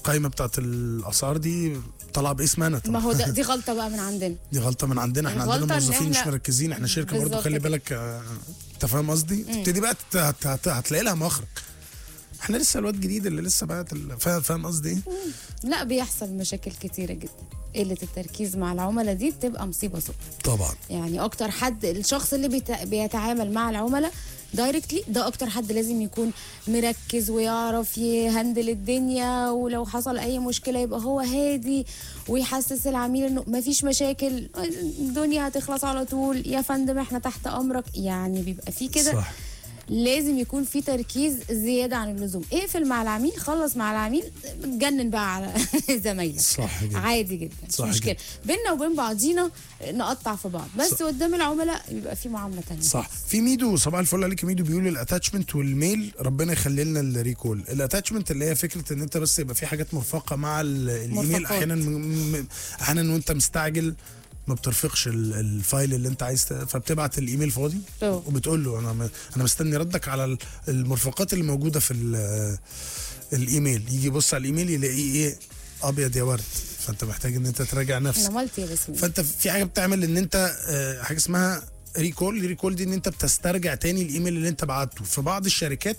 القايمه بتاعت الاسعار دي طالعه باسم انا ما طبعا هو ده دي غلطه بقى من عندنا دي غلطه من عندنا احنا الغلطة عندنا إن موظفين مش إحنا- مركزين احنا شركه برضو بالظبط خلي كده. بالك آه، انت فاهم قصدي تبتدي بقى تت- هت- هت- هتلاقي لها مخرج احنا لسه الواد جديد اللي لسه بقى ال- فاهم فاهم قصدي ايه؟ لا بيحصل مشاكل كتيره جدا قله التركيز مع العملاء دي بتبقى مصيبه سودة طبعا يعني اكتر حد الشخص اللي بيت- بيتعامل مع العملاء دايركتلي ده اكتر حد لازم يكون مركز ويعرف يهندل الدنيا ولو حصل اي مشكله يبقى هو هادي ويحسس العميل انه مفيش مشاكل الدنيا هتخلص على طول يا فندم احنا تحت امرك يعني بيبقى في كده صح لازم يكون في تركيز زياده عن اللزوم اقفل مع العميل خلص مع العميل اتجنن بقى على زمايلك صح جدا عادي جدا مش صح مشكله جدا. بينا وبين بعضينا نقطع في بعض بس صح. قدام العملاء يبقى في معامله تانية صح في ميدو صباح الفل عليك يا ميدو بيقول الاتاتشمنت والميل ربنا يخلي لنا الريكول الاتاتشمنت اللي هي فكره ان انت بس يبقى في حاجات مرفقه مع ال- الايميل مرفقات. احيانا م- م- احيانا وانت مستعجل ما بترفقش ال- الفايل اللي انت عايز ت- فبتبعت الايميل فاضي أوه. وبتقول له انا م- انا مستني ردك على ال- المرفقات اللي موجوده في ال- الايميل يجي يبص على الايميل يلاقيه ايه ابيض يا ورد فانت محتاج ان انت تراجع نفسك انا مالتي يا بسمي فانت في حاجه بتعمل ان انت آه، حاجه اسمها ريكول ريكول دي ان انت بتسترجع تاني الايميل اللي انت بعته في بعض الشركات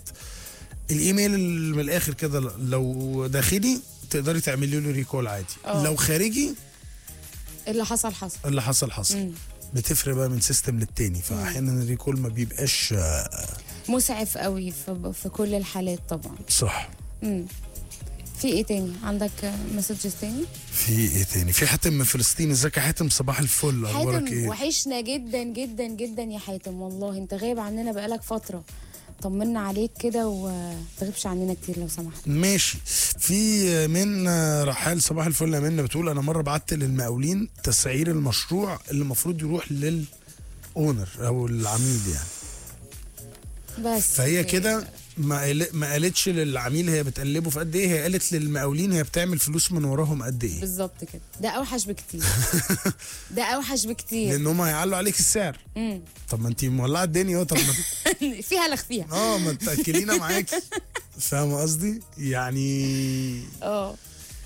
الايميل اللي من الاخر كده لو داخلي تقدري تعملي له ريكول عادي اه. لو خارجي اللي حصل حصل اللي حصل حصل مم. بتفرق بقى من سيستم للتاني فاحيانا الريكول ما بيبقاش آه، مسعف قوي في, في كل الحالات طبعا صح مم. في ايه تاني عندك مسجز تاني في ايه تاني في حاتم من فلسطين ازيك يا حاتم صباح الفل اخبارك حاتم ايه وحشنا جدا جدا جدا يا حاتم والله انت غايب عننا بقالك فتره طمنا عليك كده وما تغيبش عننا كتير لو سمحت ماشي في من رحال صباح الفل يا منى بتقول انا مره بعت للمقاولين تسعير المشروع اللي المفروض يروح للاونر او العميل يعني بس فهي كده ما قال- ما قالتش للعميل هي بتقلبه في قد ايه هي قالت للمقاولين هي بتعمل فلوس من وراهم قد ايه بالظبط كده ده اوحش بكتير ده اوحش بكتير لان هم هيعلوا عليك السعر مم. طب ما انت مولعه الدنيا اهو طب ما فيها لخ فيها اه ما تاكلينا معاكي فاهم قصدي يعني اه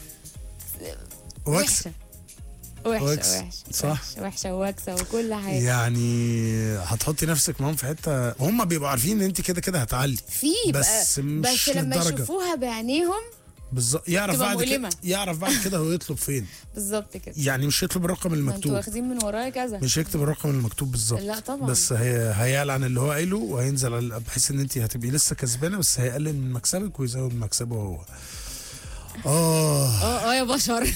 واكسب وحشه وحشه وكس. وحشه صح. وحشه, وحشة وواكسه وكل حاجه يعني هتحطي نفسك معاهم في حته هم بيبقوا عارفين ان انت كده كده هتعلي في بس بقى مش بس لما للدرجة. يشوفوها بعينيهم بالظبط يعرف تبقى بعد كده مؤلمة. يعرف بعد كده هو يطلب فين بالظبط كده يعني مش يطلب الرقم ما انتوا المكتوب واخدين من ورايا كذا مش يكتب الرقم المكتوب بالظبط لا طبعا بس هي هيعلى عن اللي هو قايله وهينزل على بحيث ان انت هتبقي لسه كسبانه بس هيقلل من مكسبك ويزود من مكسبه هو اه اه اه يا بشر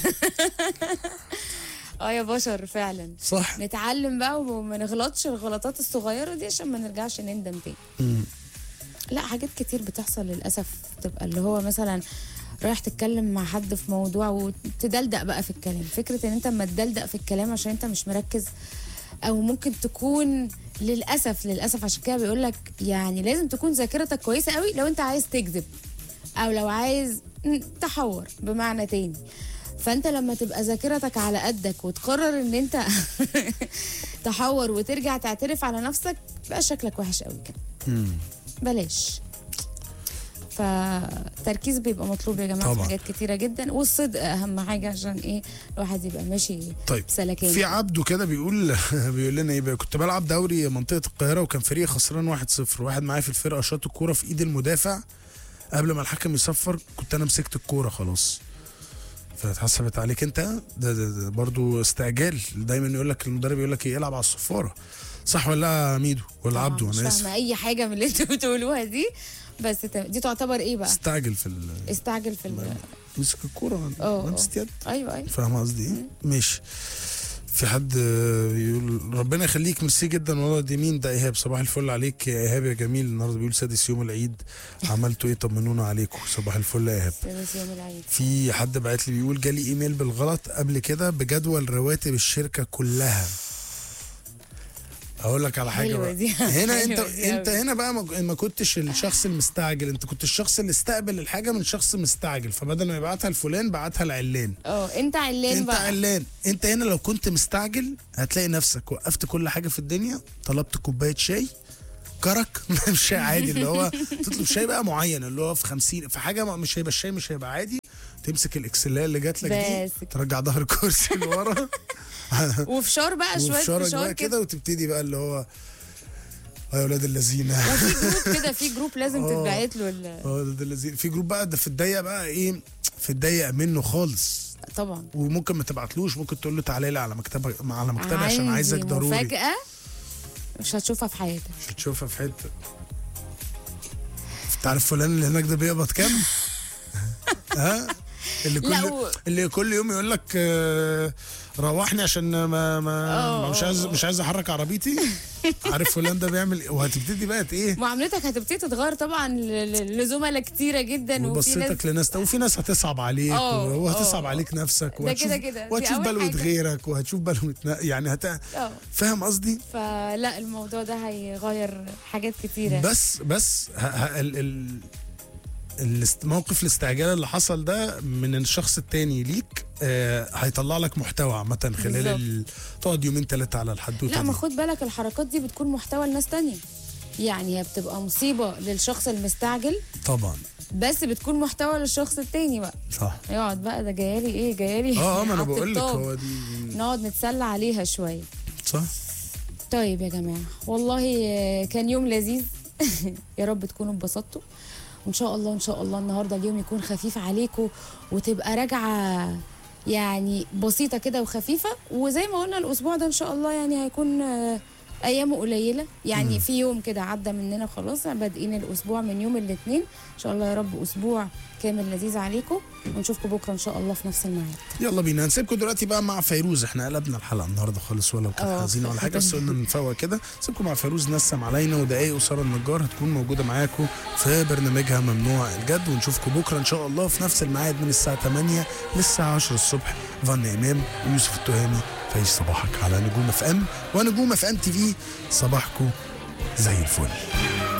اه يا بشر فعلا صح نتعلم بقى وما نغلطش الغلطات الصغيره دي عشان ما نرجعش نندم تاني مم. لا حاجات كتير بتحصل للاسف تبقى اللي هو مثلا رايح تتكلم مع حد في موضوع وتدلدق بقى في الكلام فكره ان انت اما تدلدق في الكلام عشان انت مش مركز او ممكن تكون للاسف للاسف عشان كده بيقول لك يعني لازم تكون ذاكرتك كويسه قوي لو انت عايز تكذب او لو عايز م، تحور بمعنى تاني فانت لما تبقى ذاكرتك على قدك وتقرر ان انت تحور وترجع تعترف على نفسك بقى شكلك وحش قوي كده مم. بلاش فالتركيز بيبقى مطلوب يا جماعه في طبعا. حاجات كتيره جدا والصدق اهم حاجه عشان ايه الواحد يبقى ماشي طيب بسلكان في عبده كده بيقول بيقول لنا ايه بقى كنت بلعب دوري منطقه القاهره وكان فريق خسران 1-0 واحد معايا في الفرقه شاط الكوره في ايد المدافع قبل ما الحكم يصفر كنت انا مسكت الكوره خلاص فاتحسبت عليك انت ده, ده, ده برضو استعجال دايما يقول لك المدرب يقول لك ايه العب على الصفاره صح ولا لا يا ميدو ولا طبعاً عبده مش انا اسف فاهمه اي حاجه من اللي انتوا بتقولوها دي بس تم- دي تعتبر ايه بقى استعجل في ال- استعجل في ال- مسك الكوره اه، اه. لمست يد ايوه ايوه فاهم قصدي ايه؟ ماشي في حد آه، بيقول ربنا يخليك ميرسي جدا والله دي مين ده ايهاب صباح الفل عليك يا ايهاب يا جميل النهارده بيقول سادس يوم العيد عملتوا ايه طمنونا عليكم صباح الفل يا ايهاب سادس يوم العيد في حد بعت لي بيقول جالي ايميل بالغلط قبل كده بجدول رواتب الشركه كلها اقول لك على حاجه حلوة بقى دي. هنا انت حلوة دي انت أوي. هنا بقى ما ما كنتش الشخص المستعجل انت كنت الشخص اللي استقبل الحاجه من شخص مستعجل فبدل ما يبعتها لفلان بعتها لعلان اه انت علان انت بقى علان انت هنا لو كنت مستعجل هتلاقي نفسك وقفت كل حاجه في الدنيا طلبت كوبايه شاي كرك مش شاي عادي اللي هو تطلب شاي بقى معين اللي هو في 50 في حاجه ما- مش هيبقى الشاي مش هيبقى عادي تمسك الاكسلايه اللي جات لك دي بس كده. ترجع ظهر الكرسي لورا وفشار بقى شويه وفشارك فشار بقى كده كده وتبتدي بقى اللي هو "آه يا ولاد اللذينه وفي جروب كده في جروب لازم آه. تتبعت له ال- اه ده اللذين في جروب بقى ده في الضيق بقى ايه في الضيق منه خالص طبعا وممكن ما تبعتلوش ممكن تقول له تعالى لي على مكتبك على مكتبي عشان عندي عايزك ضروري مفاجاه مش هتشوفها في حياتك مش هتشوفها في حته انت عارف فلان اللي هناك ده بيقبض كام؟ ها؟ اللي كل لا، و- اللي كل يوم يقول لك آه، روحني عشان ما ما ما آه، مش عايز آه. مش عايز احرك عربيتي عارف فلان ده بيعمل إيه؟ وهتبتدي بقى ايه معاملتك هتبتدي تتغير طبعا ل- ل- لزملاء كتيره جدا وفي ناس وبصيتك لناس وفي ناس هتصعب عليك آه، وهتصعب آه. عليك نفسك ده وهتشوف كده كده. دي وهتشوف أول بلوة حاجة. غيرك وهتشوف بلوة نا- يعني هت... اه فاهم قصدي؟ فلا الموضوع ده هيغير حاجات كتيره بس بس ه... ه... ال... ال... الاست- موقف الاستعجال اللي حصل ده من الشخص التاني ليك آه هيطلع لك محتوى عامة خلال بالظبط. ال... تقعد يومين ثلاثة على الحدوتة لا ما دي. خد بالك الحركات دي بتكون محتوى لناس تانية يعني هي بتبقى مصيبة للشخص المستعجل طبعا بس بتكون محتوى للشخص التاني بقى صح يقعد بقى ده جايالي ايه جايالي اه اه ما انا على بقول لك الطبطاب. هو دي نقعد نتسلى عليها شوية صح طيب يا جماعة والله آه، كان يوم لذيذ يا رب تكونوا اتبسطتوا وان شاء الله ان شاء الله النهارده اليوم يكون خفيف عليكم وتبقى راجعه يعني بسيطه كده وخفيفه وزي ما قلنا الاسبوع ده ان شاء الله يعني هيكون آه، ايامه قليله يعني في يوم كده عدى مننا خلاص بادئين الاسبوع من يوم الاثنين ان شاء الله يا رب اسبوع كامل لذيذ عليكم ونشوفكم بكره ان شاء الله في نفس الميعاد يلا بينا هنسيبكم دلوقتي بقى مع فيروز احنا قلبنا الحلقه النهارده خالص ولا كانت اه، حزينه ولا حاجه بس قلنا نفوق كده نسيبكم مع فيروز نسم علينا ودقايق وساره النجار هتكون موجوده معاكم في برنامجها ممنوع الجد ونشوفكم بكره ان شاء الله في نفس الميعاد من الساعه 8 للساعه 10 الصبح فن امام ويوسف التهامي فايش صباحك على نجوم اف ام ونجوم اف ام تي في صباحكم زي الفل